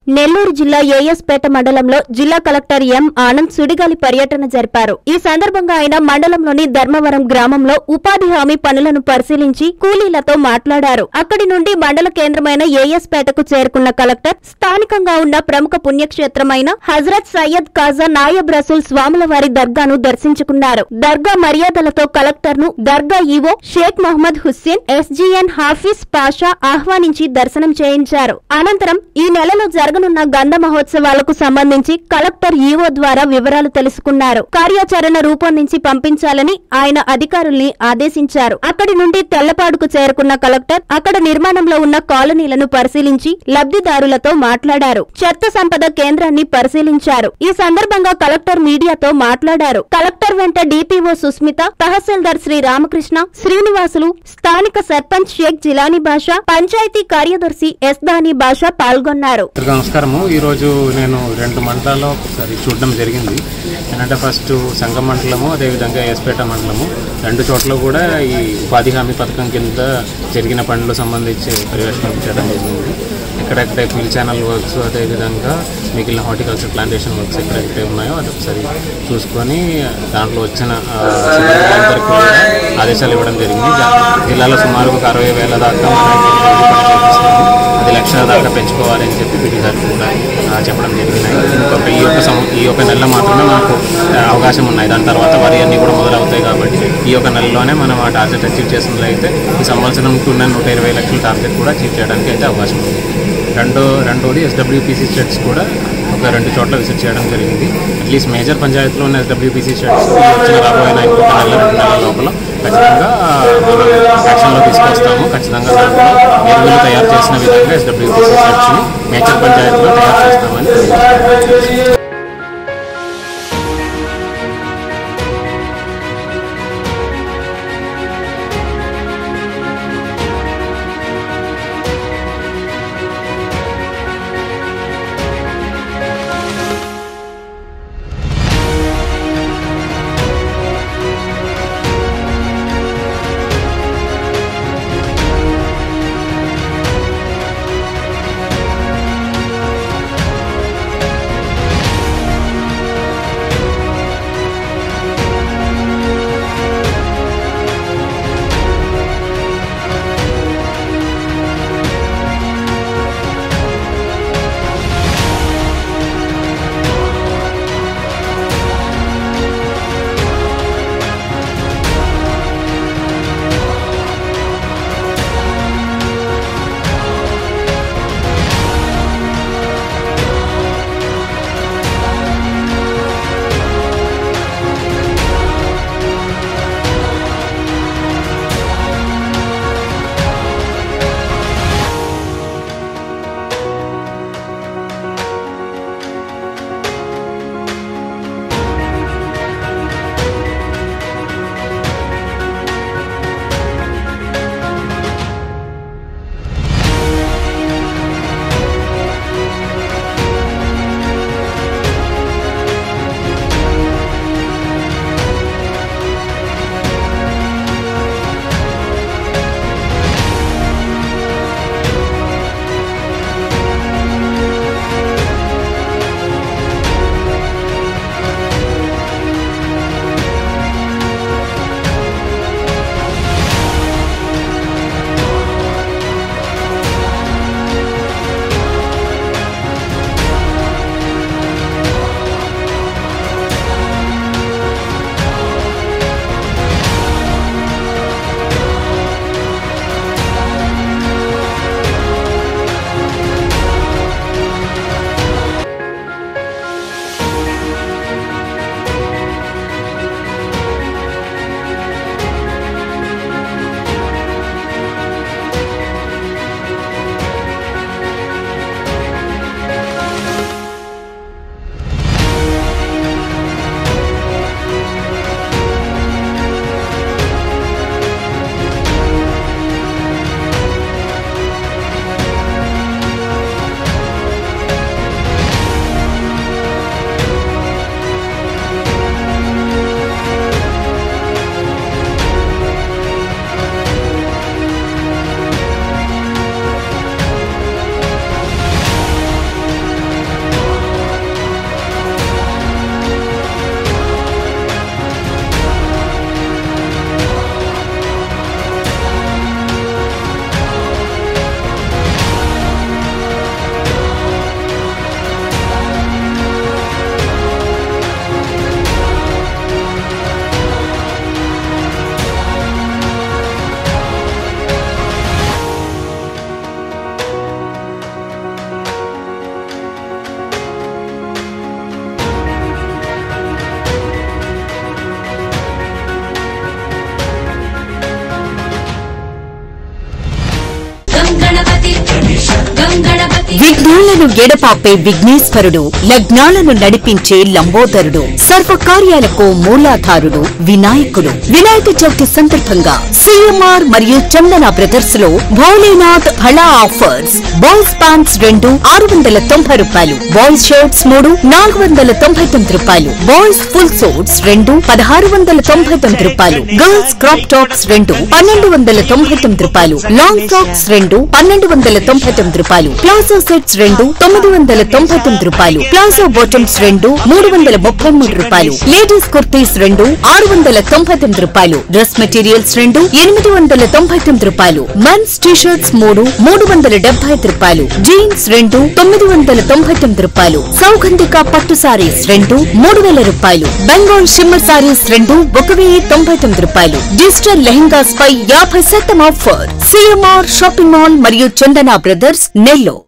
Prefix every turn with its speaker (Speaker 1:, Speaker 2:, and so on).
Speaker 1: నెల్లూరు జిల్లా ఏఎస్పేట మండలంలో జిల్లా కలెక్టర్ ఎం ఆనంద్ సుడిగాలి పర్యటన జరిపారు ఈ సందర్భంగా ఆయన మండలంలోని ధర్మవరం గ్రామంలో ఉపాధి హామీ పనులను పరిశీలించి కూలీలతో మాట్లాడారు అక్కడి నుండి మండల కేంద్రమైన ఏఎస్పేటకు చేరుకున్న కలెక్టర్ స్థానికంగా ఉన్న ప్రముఖ పుణ్యక్షేత్రమైన హజరత్ సయ్యద్ కాజా నాయబ్ రసూల్ స్వాముల వారి దర్గాను దర్శించుకున్నారు దర్గా మర్యాదలతో కలెక్టర్ ను దర్గా ఈవో షేక్ మహమ్మద్ హుస్సేన్ ఎస్జీఎన్ హాఫీజ్ పాషా ఆహ్వానించి దర్శనం చేయించారు అనంతరం ఈ నెలలో జరగనున్న గంధ మహోత్సవాలకు సంబంధించి కలెక్టర్ ఈవో ద్వారా వివరాలు తెలుసుకున్నారు కార్యాచరణ రూపొందించి పంపించాలని ఆయన అధికారుల్ని ఆదేశించారు అక్కడి నుండి తెల్లపాడుకు చేరుకున్న కలెక్టర్ అక్కడ నిర్మాణంలో ఉన్న కాలనీలను పరిశీలించి లబ్ధిదారులతో మాట్లాడారు చెత్త సంపద కేంద్రాన్ని పరిశీలించారు ఈ సందర్భంగా కలెక్టర్ మీడియాతో మాట్లాడారు కలెక్టర్ వెంట డిపిఓ సుస్మిత తహసీల్దార్ శ్రీ రామకృష్ణ శ్రీనివాసులు స్థానిక సర్పంచ్ షేక్ జిలానీ బాషా పంచాయతీ కార్యదర్శి ఎస్ దాని బాషా పాల్గొన్నారు
Speaker 2: అందరికీ నమస్కారము ఈరోజు నేను రెండు మండలాల్లో ఒకసారి చూడడం జరిగింది ఏంటంటే ఫస్ట్ సంఘం మండలము అదేవిధంగా ఎస్పేట మండలము రెండు చోట్ల కూడా ఈ ఉపాధి హామీ పథకం కింద జరిగిన పనులు సంబంధించి పర్యవేక్షణ చేయడం జరిగింది ఎక్కడెక్కడ ఫిల్ ఛానల్ వర్క్స్ అదేవిధంగా మిగిలిన హార్టికల్చర్ ప్లాంటేషన్ వర్క్స్ ఎక్కడెక్కడ ఉన్నాయో అది ఒకసారి చూసుకొని దాంట్లో వచ్చిన ఆ, సిబ్బందికి కూడా ఆదేశాలు ఇవ్వడం జరిగింది జా- జిల్లాలో సుమారు ఒక అరవై వేల దాకా మనకి రోజు పని చేపిస్తున్నాము. అది లక్షల దాకా పెంచుకోవాలని చెప్పి పిటి గారికి కూడా ఆ, చెప్పడం జరిగినాయి ఇంకొక ఈ యొక్క సం- ఈ యొక్క నెల మాత్రమే మనకు ఆ, అవకాశం ఉన్నాయి దాని తర్వాత వరి అన్నీ కూడా మొదలవుతాయి కాబట్టి ఈ యొక్క నెలలోనే మనం ఆ టార్గెట్ అచీవ్ చేసినట్లయితే ఈ సంవత్సరంకు ఉన్న నూట ఇరవై లక్షల టార్గెట్ కూడా అచీవ్ చేయడానికి అయితే అవకాశం ఉంది రెండో రెండోది ఎస్డబ్ల్యూపీసీ స్టేట్స్ కూడా ఒక రెండు చోట్ల విజిట్ చేయడం జరిగింది అట్లీస్ట్ మేజర్ పంచాయతీలో ఉన్న ఎస్డబ్ల్యూపీసీ స్టేట్స్ వచ్చిన రాబోయే ఇంకొక నెల రెండు నెలల లోపల ఖచ్చితంగా మనం యాక్షన్లో తీసుకొస్తాము ఖచ్చితంగా దాంట్లో ఎరువులు తయారు చేసిన విధంగా ఎస్డబ్ల్యూపీసీ స్టేట్స్ని మేజర్ పంచాయతీలో తయారు చేస్తామని తెలియజేస్తున్నాను.
Speaker 3: గం గణపతి గం గణపతి
Speaker 4: విఘ్నాలను ఎడపాపే విఘ్నేశ్వరుడు లగ్నాలను నడిపించే లంబోదరుడు సర్వ కార్యాలకు మూలాధారుడు వినాయకుడు వినాయక చవితి సందర్భంగా సిఎంఆర్ మరియు చందన బ్రదర్స్ లో భోలేనాథ్ హళా ఆఫర్స్ బాయ్స్ ప్యాంట్స్ రెండు ఆరు వందల తొంభై రూపాయలు బాయ్స్ షర్ట్స్ మూడు నాలుగు వందల తొంభై తొమ్మిది రూపాయలు బాయ్స్ ఫుల్ సోట్స్ రెండు పదహారు వందల తొంభై తొమ్మిది రూపాయలు గర్ల్స్ క్రాప్ టాప్స్ రెండు పన్నెండు వందల తొంభై తొమ్మిది రూపాయలు లాంగ్ ఫ్రాక్స్ రెండు పన్నెండు వందల తొంభై తొమ్మిది రూపాయలు ప్లాజో సెట్స్ రెండు తొమ్మిది వందల తొంభై తొమ్మిది రూపాయలు ప్లాజో బాటమ్స్ రెండు మూడు వందల ముప్పై మూడు రూపాయలు లేడీస్ కుర్తీస్ రెండు ఆరు వందల తొంభై తొమ్మిది రూపాయలు డ్రెస్ మెటీరియల్స్ రెండు ఎనిమిది వందల తొంభై తొమ్మిది రూపాయలు మెన్స్ టీ షర్ట్స్ మూడు మూడు వందల డెబ్బై ఐదు రూపాయలు జీన్స్ రెండు తొమ్మిది వందల తొంభై తొమ్మిది రూపాయలు సౌగంధిక పట్టు సారీస్ రెండు మూడు వేల రూపాయలు బెంగాల్ షిమ్మర్ సారీస్ రెండు ఒక వెయ్యి తొంభై తొమ్మిది రూపాయలు డిజిటల్ లెహంగాస్ పై యాభై శాతం ఆఫర్ సిఎంఆర్ షాపింగ్ మాల్ మరియు చందన బ్రదర్స్ నెల్లూరు